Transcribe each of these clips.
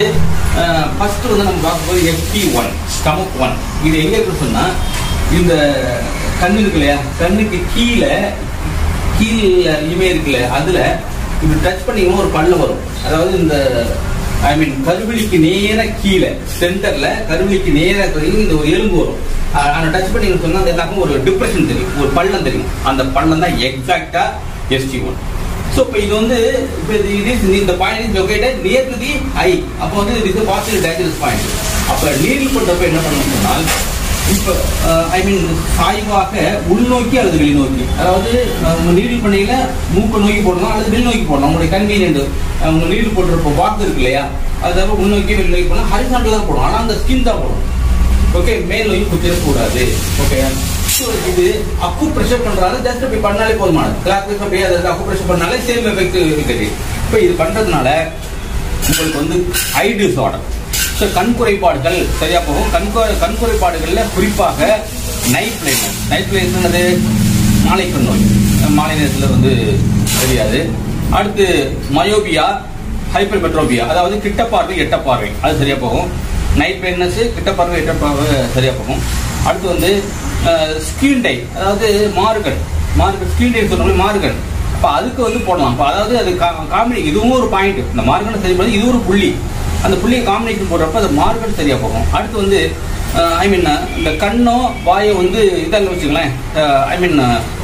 First வந்து நம்ம பார்க்க போது எஃப்டி ஒன் ஸ்டமக் ஒன் இது எங்க இருக்கு சொன்னா இந்த கண்ணு இருக்கு இல்லையா கண்ணுக்கு கீழே கீழே இமை இருக்குல்ல அதுல இப்படி டச் பண்ணீங்கன்னா ஒரு பல்ல வரும் அதாவது இந்த ஐ மீன் கருவிழிக்கு நேர கீழே சென்டர்ல கருவிழிக்கு நேர இந்த ஒரு எலும்பு வரும் அந்த டச் பண்ணீங்கன்னு சொன்னா அந்த எல்லாருக்கும் ஒரு டிப்ரெஷன் தெரியும் ஒரு பள்ளம் தெரியும் அந்த பள்ளம் தான் எக்ஸாக்டா எஸ்டி ஒன் ஸோ இப்போ இது வந்து இப்போ இது இது is- இந்த point is located near to the eye அப்போ வந்து இது பாசிட்டிவ் டேஞ்சரஸ் பாயிண்ட் அப்போ நீடில் பண்ணுறப்ப என்ன பண்ணணும் சொன்னால் இப்போ ஐ மீன் சாய்வாக உள்நோக்கி அல்லது வெளிநோக்கி அதாவது உங்க நீடில் பண்ணையில மூக்க நோக்கி போடணும் அல்லது வெளிநோக்கி போடணும் உங்களுடைய கன்வீனியன்ட் உங்க நீடில் போடுறப்போ வாக்கு இருக்கு இல்லையா அதாவது உள்நோக்கி வெளிநோக்கி போடணும் ஹரிசாண்டல் தான் போடணும் ஆனால் அந்த ஸ்கின் தான் போடணும் ஓகே மேல் நோய் குத்திடக்கூடாது ஓகே ஸோ இது அக்கு ப்ரெஷர் பண்றாரு ஜஸ்ட் இப்படி பண்ணாலே போதுமானது கிளாக் அப்படியே அதை அக்கு ப்ரெஷர் பண்ணாலே சேம் எஃபெக்ட் இருக்குது இப்போ இது பண்றதுனால உங்களுக்கு வந்து ஐ டிஸார்டர் ஸோ கண் குறைபாடுகள் சரியா போகும் கண் குறை- கண் குறைபாடுகள்ல குறிப்பாக நைட் பிளைட்னஸ் நைட் பிளைட்னது மாலை கண் நோய் மாலை நேரத்தில் வந்து தெரியாது அடுத்து மயோபியா ஹைப்பர் மெட்ரோபியா அதாவது கிட்ட பார்வை எட்ட பார்வை அது சரியா போகும் நைட் பிளைட்னஸ் கிட்ட பார்வை எட்ட பார்வை சரியா போகும் அடுத்து வந்து ஸ்கிரீன் டை அதாவது மாறுகள் மாறுகள் ஸ்கிரீன் டை சொல்றோம் மாறுகள் அப்ப அதுக்கு வந்து போடலாம் அப்ப அதாவது அது காமெடி இதுவும் ஒரு பாயிண்ட் இந்த மார்க்கெட் சரி பண்ணி இது ஒரு புள்ளி அந்த புள்ளியை காம்பினேஷன் போடுறப்ப அது மார்க்கெட் சரியா போகும் அடுத்து வந்து ஐ மீன் இந்த கண்ணோ வாயோ வந்து இதாக வச்சுங்களேன் ஐ மீன்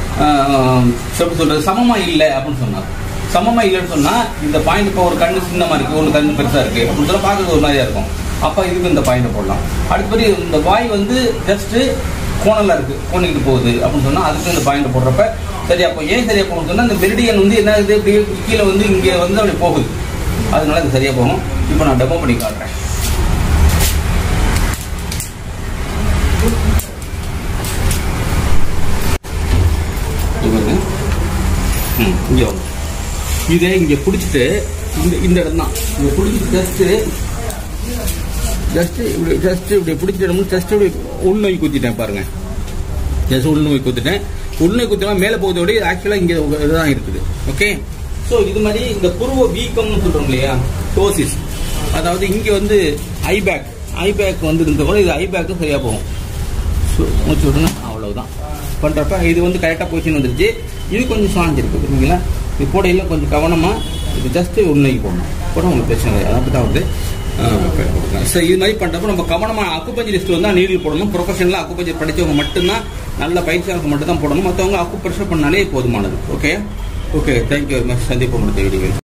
எப்படி சொல்றது சமமா இல்லை அப்படின்னு சொன்னார் சமமா இல்லைன்னு சொன்னா இந்த பாயிண்ட் இப்போ ஒரு கண்ணு சின்னமா இருக்கு ஒரு கண்ணு பெருசா இருக்கு அப்படின்னு சொல்ல பார்க்கறது ஒரு மாதிரியா இருக்கும் அப்ப இதுக்கு இந்த பாயிண்ட் போடலாம் அடுத்தபடி இந்த வாய் வந்து ஜஸ்ட் கோணலா இருக்கு கோணிக்கிட்டு போகுது அப்படின்னு சொன்னா அதுக்கு இந்த பாயிண்ட் போடுறப்ப சரியா போ ஏன் சரியா போகணும்னு சொன்னா இந்த மெரிடியன் வந்து என்ன ஆகுது அப்படியே கீழே வந்து இங்க வந்து அப்படி போகுது அதனால இது சரியா போகும் இப்போ நான் டெமோ பண்ணி காட்டுறேன் இங்க பாருங்க. ம், இங்க வாங்க. இதே இங்க பிடிச்சிட்டு இந்த இந்த இடம் தான் இங்க பிடிச்சிட்டு ஜஸ்ட் ஜஸ்ட் இப்படி ஜஸ்ட் இப்படி பிடிச்சிட்டு ஜஸ்ட் இப்படி உள்நோய் குத்திட்டேன் பாருங்க ஜஸ்ட் உள்நோய் குத்திட்டேன் உள்நோய் குத்தினா மேலே போகிறத விட ஆக்சுவலாக இங்கே இதுதான் இருக்குது ஓகே ஸோ இது மாதிரி இந்த புருவ வீக்கம்னு சொல்றோம் இல்லையா டோசிஸ் அதாவது இங்கே வந்து ஐபேக் ஐபேக் வந்து இருந்த கூட இது ஐபேக்கும் சரியாக போகும் ஸோ மூச்சு விடுங்க அவ்வளவுதான் பண்ணுறப்ப இது வந்து கரெக்டாக பொசிஷன் வந்துருச்சு இது கொஞ்சம் சாஞ்சிருக்கு சரிங்களா இது போடையில் கொஞ்சம் கவனமாக இது ஜஸ்ட்டு உண்மைக்கு போடணும் போட உங்களுக்கு பிரச்சனை கிடையாது அப்படி தான் வந்து ஸோ இது மாதிரி பண்ணுறப்ப நம்ம கவனமாக அக்குப்பஞ்சு லிஸ்ட் வந்து நீடில் போடணும் ப்ரொஃபஷனலாக அக்குப்பஞ்சர் படித்தவங்க மட்டும்தான் நல்ல பயிற்சியாளருக்கு மட்டும் தான் போடணும் மற்றவங்க அக்கு ப்ரெஷர் பண்ணாலே போதுமானது okay okay thank you very much சந்திப்போம் அடுத்த வீடியோ